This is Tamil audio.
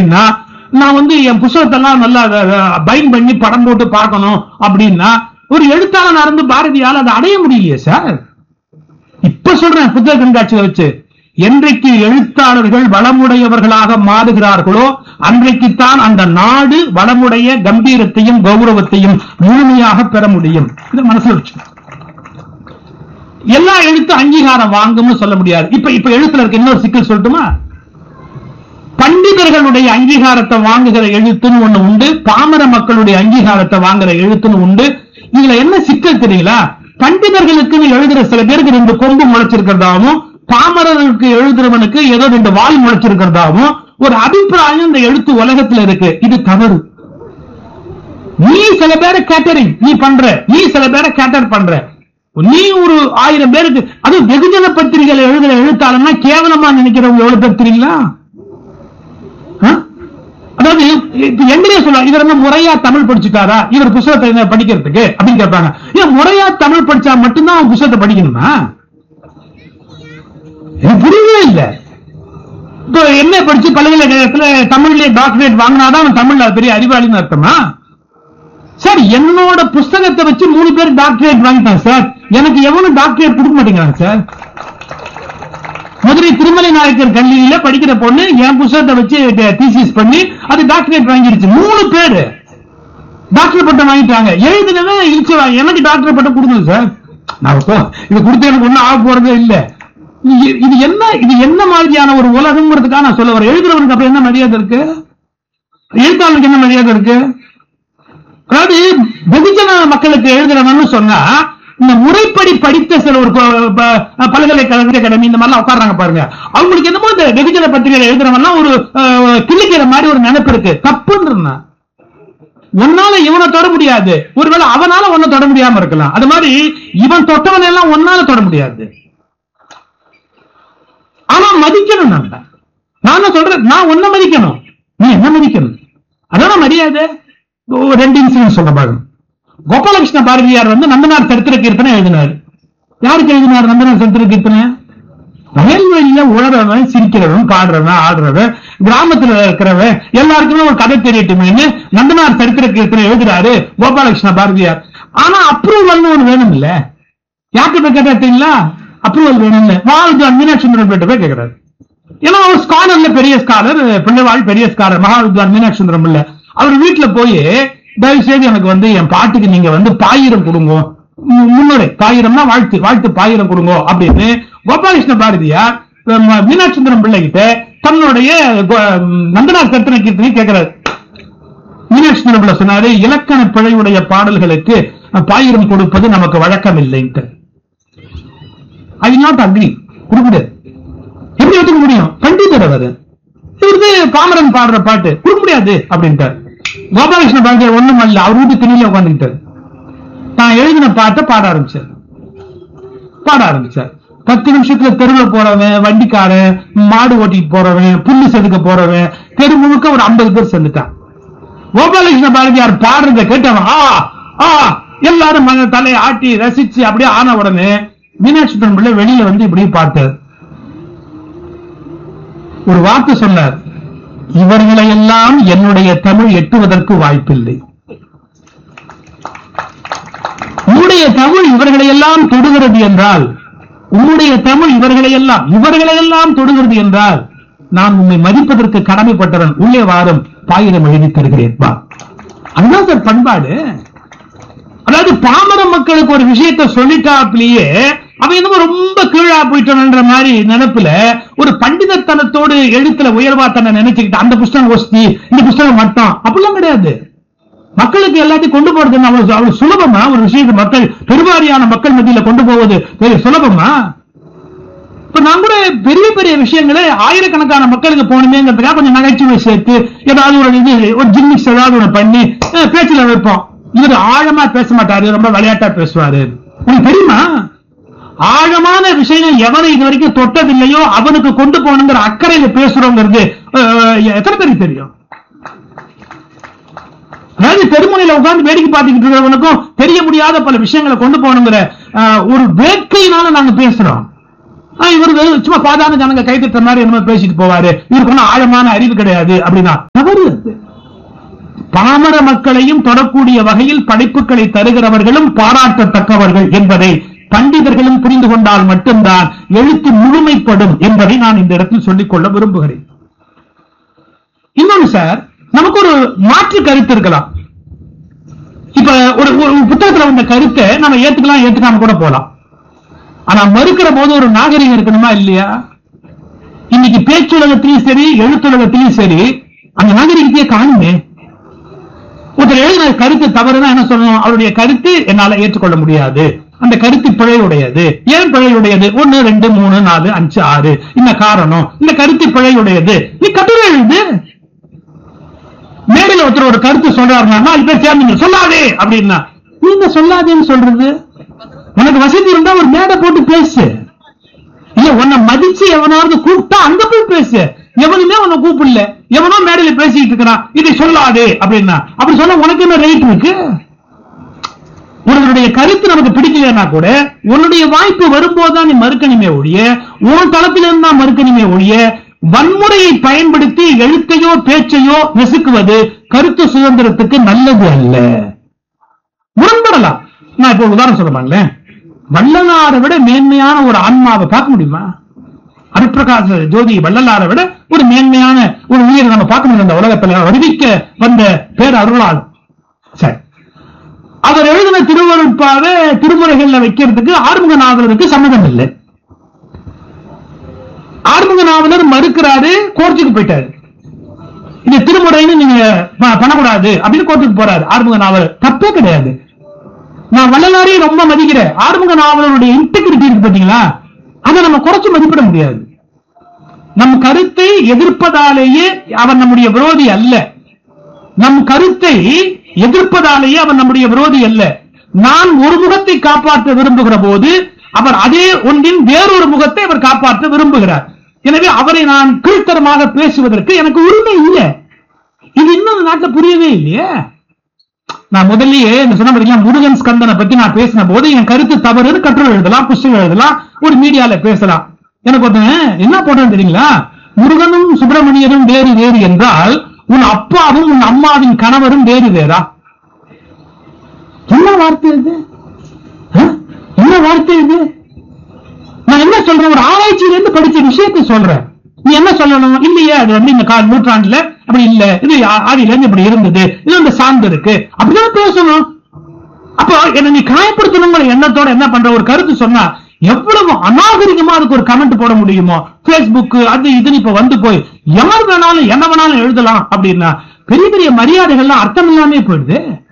அப்படின்னா நான் வந்து என் புஸ்தகத்தெல்லாம் நல்லா பைன் பண்ணி படம் போட்டு பார்க்கணும் அப்படின்னா ஒரு எழுத்தாளனா இருந்து பாரதியால் அதை அடைய முடியலையே சார் இப்ப சொல்றேன் புத்தக கண்காட்சியை வச்சு என்றைக்கு எழுத்தாளர்கள் வளமுடையவர்களாக மாறுகிறார்களோ அன்றைக்குத்தான் அந்த நாடு வளமுடைய கம்பீரத்தையும் கௌரவத்தையும் முழுமையாக பெற முடியும் இதை மனசுல வச்சு எல்லா எழுத்து அங்கீகாரம் வாங்கும்னு சொல்ல முடியாது இப்ப இப்ப எழுத்துல இருக்க இன்னொரு சிக்கல் சொல்லட்டுமா பண்டிதர்களுடைய அங்கீகாரத்தை வாங்குகிற எழுத்துன்னு ஒண்ணு உண்டு பாமர மக்களுடைய அங்கீகாரத்தை வாங்குற எழுத்துன்னு உண்டு இதுல என்ன சிக்கல் தெரியுங்களா பண்டிதர்களுக்குன்னு எழுதுற சில பேருக்கு ரெண்டு கொம்பு முளைச்சிருக்கிறதாவும் பாமரர்களுக்கு எழுதுறவனுக்கு ஏதோ ரெண்டு வால் முளைச்சிருக்கிறதாவும் ஒரு அபிப்பிராயம் இந்த எழுத்து உலகத்துல இருக்கு இது தவறு நீ சில பேரை கேட்டரிங் நீ பண்ற நீ சில பேரை கேட்டர் பண்ற நீ ஒரு ஆயிரம் பேருக்கு அது வெகுஜன பத்திரிகைகள் எழுதுற எழுத்தாளர்னா கேவலமா நினைக்கிறவங்க எவ்வளவு பேர் தெரியுங்களா ஆ? அதாவது இப்ப எங்கேயே சொல்லலாம் இவர் என்ன முறையா தமிழ் படிச்சுட்டாரா இவர் புத்தகத்தை என்ன படிக்கிறதுக்கு அப்படின்னு கேட்பாங்க ஏன் முறையா தமிழ் படிச்சா மட்டும்தான் அவன் புத்தகத்தை படிக்கணுமா எனக்கு புரியவே இல்ல இப்போ என்ன படிச்சு பல்கலைக்கழகத்துல தமிழ்லயே டாக்டரேட் வாங்கினாதான் அவன் தமிழ்ல பெரிய அறிவாளின்னு அர்த்தமா சார் என்னோட புஸ்தகத்தை வச்சு மூணு பேர் டாக்டரேட் வாங்கிட்டான் சார் எனக்கு எவனும் டாக்டரேட் கொடுக்க மாட்டேங்கிறாங்க சார் மதுரை திருமலை நாயக்கர் கல்லூரியில படிக்கிற பொண்ணு என் புத்தகத்தை வச்சு தீசிஸ் பண்ணி அது டாக்டரேட் வாங்கிடுச்சு மூணு பேரு டாக்டர் பட்டம் வாங்கிட்டாங்க எழுதுனவன் இழிச்சவா எனக்கு டாக்டர் பட்டம் கொடுக்கல சார் நான் இப்போ இது கொடுத்து எனக்கு ஒண்ணும் ஆக போறதே இல்ல இது- இது என்ன இது என்ன மாதிரியான ஒரு உலகங்கிறதுக்காக நான் சொல்ல வரேன் எழுதுறவனுக்கு அப்புறம் என்ன மரியாதை இருக்கு எழுத்தாளனுக்கு என்ன மரியாதை இருக்கு அதாவது வெகுஜன மக்களுக்கு எழுதுறவன்னு சொன்னா இந்த முறைப்படி படித்த சில ஒரு ப- ப- பல்கலைக்கழக அகாடமி இந்த மாதிரிலாம் உட்கார்றாங்க பாருங்க அவங்களுக்கு என்னமோ இந்த வெகுஜன பத்திரிகை எழுதுறவன்லாம் ஒரு அஹ், கிள்ளிக்கிற மாதிரி ஒரு நினைப்பு இருக்கு தப்புன்றா உன்னால இவனை தொட முடியாது ஒருவேளை அவனால ஒன்ன தொட முடியாம இருக்கலாம் அது மாதிரி இவன் தொட்டவன் எல்லாம் ஒன்னால தொட முடியாது ஆனா மதிக்கணும் நம்ம நான் என்ன சொல்றேன் நான் உன்னை மதிக்கணும் நீ என்ன மதிக்கணும் அதான் மரியாதை ஒரு ரெண்டு இன்சிடென்ட் சொல்ல பாருங்க கோபாலகிருஷ்ண பாரதியார் வந்து நந்தனார் சரித்திர கீர்த்தனை எழுதினார் யாருக்கு எழுதினார் நந்தனார் சரித்திர கீர்த்தனை வயல்வெளியில உழறவன் சிரிக்கிறவன் பாடுறவன் ஆடுறவன் கிராமத்துல இருக்கிறவன் எல்லாருக்குமே ஒரு கதை தெரியட்டுமேன்னு நந்தனார் சரித்திர கீர்த்தனை எழுதுறாரு கோபாலகிருஷ்ண பாரதியார் ஆனா அப்ரூவல்னு ஒண்ணு வேணும் இல்ல யார்கிட்ட போய் கேட்டீங்களா அப்ரூவல் வேணும்னு வாழ்ந்து மீனாட்சி சுந்தரம் போய் கேட்கிறாரு ஏன்னா அவர் ஸ்காலர்ல பெரிய ஸ்காலர் பிள்ளைவாள் பெரிய ஸ்காலர் மகாவித்வான் மீனாட்சி சுந்தரம் இல்ல அவர் வீட்டுல போய் தயவு செய்து எனக்கு வந்து என் பாட்டுக்கு நீங்க வந்து பாயிரம் கொடுங்க மு- முன்னுரை பாயிரம்னா வாழ்த்து வாழ்த்து பாயிரம் கொடுங்க அப்படின்னு கோபாலகிருஷ்ண பாரதியார் ம- மீனாட்சி சுந்தரம் பிள்ளை கிட்ட தன்னுடைய கோ- நந்தனார் கர்த்தனை கீர்த்தனை கேட்கிறார் மீனாட்சி சுந்தரம் பிள்ளை சொன்னாரு இலக்கண பிழையுடைய பாடல்களுக்கு பாயிரம் கொடுப்பது நமக்கு வழக்கம் இல்லைன்ட்டு ஐ நாட் அக்ரி கொடுக்க முடியாது எப்படி ஒத்துக்க முடியும் பண்டிதர் அவர் இவருக்கு பாமரன் பாடுற பாட்டு கொடுக்க முடியாது அப்படின்ட்டார் கோபாலகிருஷ்ண பாண்டியர் ஒண்ணும் அல்ல அவர் வீட்டு திணில உட்காந்துக்கிட்டார் நான் எழுதின பாட்டை பாட ஆரம்பிச்சார் பாட ஆரம்பிச்சார் பத்து நிமிஷத்துல தெருவுல போறவன் வண்டிக்காரன் மாடு ஓட்டிட்டு போறவன் புல்லு செதுக்க போறவன் தெரு முழுக்க ஒரு ஐம்பது பேர் சேர்ந்துட்டான் கோபாலகிருஷ்ண பாரதியார் பாடுறத கேட்டவன் ஆ ஆ எல்லாரும் மன தலையை ஆட்டி ரசிச்சு அப்படியே ஆன உடனே மீனாட்சி சுந்தரம் பிள்ளை வெளியில வந்து இப்படி பார்த்தார் ஒரு வாக்கு சொன்னார் இவர்களை எல்லாம் என்னுடைய தமிழ் எட்டுவதற்கு வாய்ப்பில்லை உன்னுடைய தமிழ் இவர்களை எல்லாம் தொடுகிறது என்றால் உன்னுடைய தமிழ் இவர்களை எல்லாம் இவர்களை எல்லாம் தொடுகிறது என்றால் நான் உன்னை மதிப்பதற்கு கடமைப்பட்டவன் உள்ளே வாரும் பாயிரம் எழுதி தருகிறேன் வா அதுதான் சார் பண்பாடு அதாவது பாமர மக்களுக்கு ஒரு விஷயத்தை சொல்லிட்டாப்லயே அவன் என்னமோ ரொம்ப கீழா போயிட்டான்ற மாதிரி நினைப்புல ஒரு பண்டிதத்தனத்தோடு எழுத்துல உயர்வா தன்னை நினைச்சுக்கிட்டு அந்த புஸ்தகம் ஒஸ்தி இந்த புஸ்தகம் மட்டும் அப்படிலாம் கிடையாது மக்களுக்கு எல்லாத்தையும் கொண்டு போறது என்ன அவ்வளவு அவ்வளவு சுலபமா ஒரு விஷயத்தை மக்கள் பெருவாரியான மக்கள் மத்தியில கொண்டு போவது பெரிய சுலபமா இப்ப நான் கூட பெரிய பெரிய விஷயங்களை ஆயிரக்கணக்கான மக்களுக்கு போகணுமேங்கிறதுக்காக கொஞ்சம் நகைச்சுவை சேர்த்து ஏதாவது ஒரு இது ஒரு ஜிம்மிக்ஸ் ஏதாவது ஒண்ணு பண்ணி அஹ், பேச்சுல வைப்போம் இவர் ஆழமா பேச மாட்டாரு ரொம்ப விளையாட்டா பேசுவாரு உங்களுக்கு தெரியுமா ஆழமான விஷயம் எவனை இது வரைக்கும் தொட்டதில்லையோ அவனுக்கு கொண்டு போகணுங்கிற அக்கறையில பேசுறோங்கிறது அஹ், எத்தனை பேருக்கு தெரியும் அதாவது தெருமுனையில உட்கார்ந்து வேடிக்கை பார்த்துக்கிட்டு இருக்கிறவனுக்கும் தெரிய முடியாத பல விஷயங்களை கொண்டு போகணுங்கிற அஹ், ஒரு வேட்கையினால நாங்க பேசுறோம் ஆஹ் இவரு சும்மா சாதாரண ஜனங்க கை தட்டுற மாதிரி என்னமோ பேசிட்டு போவாரு இவருக்கு ஒன்றும் ஆழமான அறிவு கிடையாது அப்படின்னா தவறு அது பாமர மக்களையும் தொடக்கூடிய வகையில் படைப்புகளை தருகிறவர்களும் பாராட்டத்தக்கவர்கள் என்பதை பண்டிதர்களும் புரிந்து கொண்டால் மட்டும்தான் எழுத்து முழுமைப்படும் என்பதை நான் இந்த இடத்தில் சொல்லிக் கொள்ள விரும்புகிறேன் இன்னொன்னு சார் நமக்கு ஒரு மாற்று கருத்து இருக்கலாம் இப்ப ஒரு ஒரு புத்தகத்துல வந்த கருத்தை நம்ம ஏத்துக்கலாம் ஏத்துக்காம கூட போலாம் ஆனா மறுக்கிற போது ஒரு நாகரிகம் இருக்கணுமா இல்லையா இன்னைக்கு பேச்சுலகத்திலையும் சரி எழுத்துலகத்திலையும் சரி அந்த நாகரிகத்தையே காணுமே ஒருத்தர் எழுதின கருத்து தவறுனா என்ன சொல்லணும் அவருடைய கருத்து என்னால ஏற்றுக்கொள்ள முடியாது அந்த கருத்து பிழையுடையது ஏன் பிழையுடையது ஒன்னு ரெண்டு மூணு நாலு அஞ்சு ஆறு இந்த காரணம் இந்த கருத்து பிழையுடையது நீ கட்டுரை எழுது மேடையில் ஒருத்தர் ஒரு கருத்து சொல்றாருன்னா நாலு பேர் சேர்ந்து சொல்லாதே அப்படின்னா நீங்க சொல்லாதேன்னு சொல்றது உனக்கு வசதி இருந்தா ஒரு மேடை போட்டு பேசு இல்ல உன்னை மதிச்சு எவனாவது கூப்பிட்டா அங்க போய் பேசு எவனுமே உன்னை கூப்பிடல எவனோ மேடையில பேசிட்டு இருக்கிறான் இதை சொல்லாதே அப்படின்னா அப்படி சொன்னா உனக்கு என்ன ரைட் இருக்கு உன்னுடைய கருத்து நமக்கு பிடிக்கலன்னா கூட உன்னுடைய வாய்ப்பு வரும்போதுதான் நீ மறுக்கணுமே ஒழிய உன் தளத்திலிருந்து தான் மறுக்கணுமே ஒழிய வன்முறையை பயன்படுத்தி எழுத்தையோ பேச்சையோ நெசுக்குவது கருத்து சுதந்திரத்துக்கு நல்லது அல்ல முரண்படலாம் நான் இப்போ ஒரு உதாரணம் சொல்ல பாருங்களேன் வள்ளலாரை விட மேன்மையான ஒரு ஆன்மாவை பார்க்க முடியுமா அருட்பிரகாச ஜோதி வள்ளலாரை விட ஒரு மேன்மையான ஒரு உயிரை நம்ம பார்க்க முடியும் இந்த உலகத்துல அறிவிக்க வந்த பேர் அருளால் சரி அவர் எழுதின திருவருட்பாவை திருமுறைகள்ல வைக்கிறதுக்கு ஆறுமுக நாவலருக்கு சம்மதம் இல்லை ஆறுமுக நாவலர் மறுக்கிறாரு கோர்ட்டுக்கு போயிட்டாரு இந்த திருமுறைன்னு நீங்க ப- பண்ணக்கூடாது அப்படின்னு கோர்ட்டுக்கு போறாரு ஆறுமுக நாவலர் தப்பே கிடையாது நான் வள்ளலாரையும் ரொம்ப மதிக்கிறேன் ஆறுமுக நாவலருடைய இன்டெகிரிட்டி இருக்கு பாத்தீங்களா அதை நம்ம குறைச்சு மதிப்பிட முடியாது நம் கருத்தை எதிர்ப்பதாலேயே அவன் நம்முடைய விரோதி அல்ல நம் கருத்தை எதிர்ப்பதாலேயே அவன் நம்முடைய விரோதி அல்ல நான் ஒரு முகத்தை காப்பாற்ற விரும்புகிற போது அவர் அதே ஒன்றின் வேறொரு முகத்தை அவர் காப்பாற்ற விரும்புகிறார் எனவே அவரை நான் கீழ்த்தரமாக பேசுவதற்கு எனக்கு உரிமை இல்லை இது இன்னும் இந்த நாட்டுல புரியவே இல்லையே நான் முதல்லயே இந்த சொன்ன பாத்தீங்களா முருகன் ஸ்கந்தனை பத்தி நான் பேசின போது என் கருத்து தவறுன்னு கட்டுரை எழுதலாம் புஸ்தகம் எழுதலாம் ஒரு மீடியால பேசலாம் எனக்கு ஒருத்தன் என்ன போடுறேன் தெரியுங்களா முருகனும் சுப்பிரமணியரும் வேறு வேறு என்றால் உன் அப்பாவும் உன் அம்மாவின் கணவரும் வேறு வேறா என்ன வார்த்தை இது ஆ? என்ன வார்த்தை இது நான் என்ன சொல்றேன் ஒரு ஆராய்ச்சியில இருந்து படிச்ச விஷயத்தை சொல்றேன் நீ என்ன சொல்லணும் இல்லையே அது வந்து இந்த கால் நூற்றாண்டுல அப்படி இல்ல இது ஆ- ஆதியில இருந்து இப்படி இருந்தது இது வந்து சார்ந்து இருக்கு அப்படிதான் பேசணும் அப்போ என்ன நீ காயப்படுத்தணுங்கிற எண்ணத்தோட என்ன பண்ற ஒரு கருத்து சொன்னா எவ்வளவு அநாகரிகமா அதுக்கு ஒரு கமெண்ட் போட முடியுமோ Facebook அது இதுன்னு இப்ப வந்து போய் யார் வேணாலும் என்ன வேணாலும் எழுதலாம் அப்படின்னா பெரிய பெரிய மரியாதைகள்லாம் அர்த்தம் இல்லாமே போயிடுது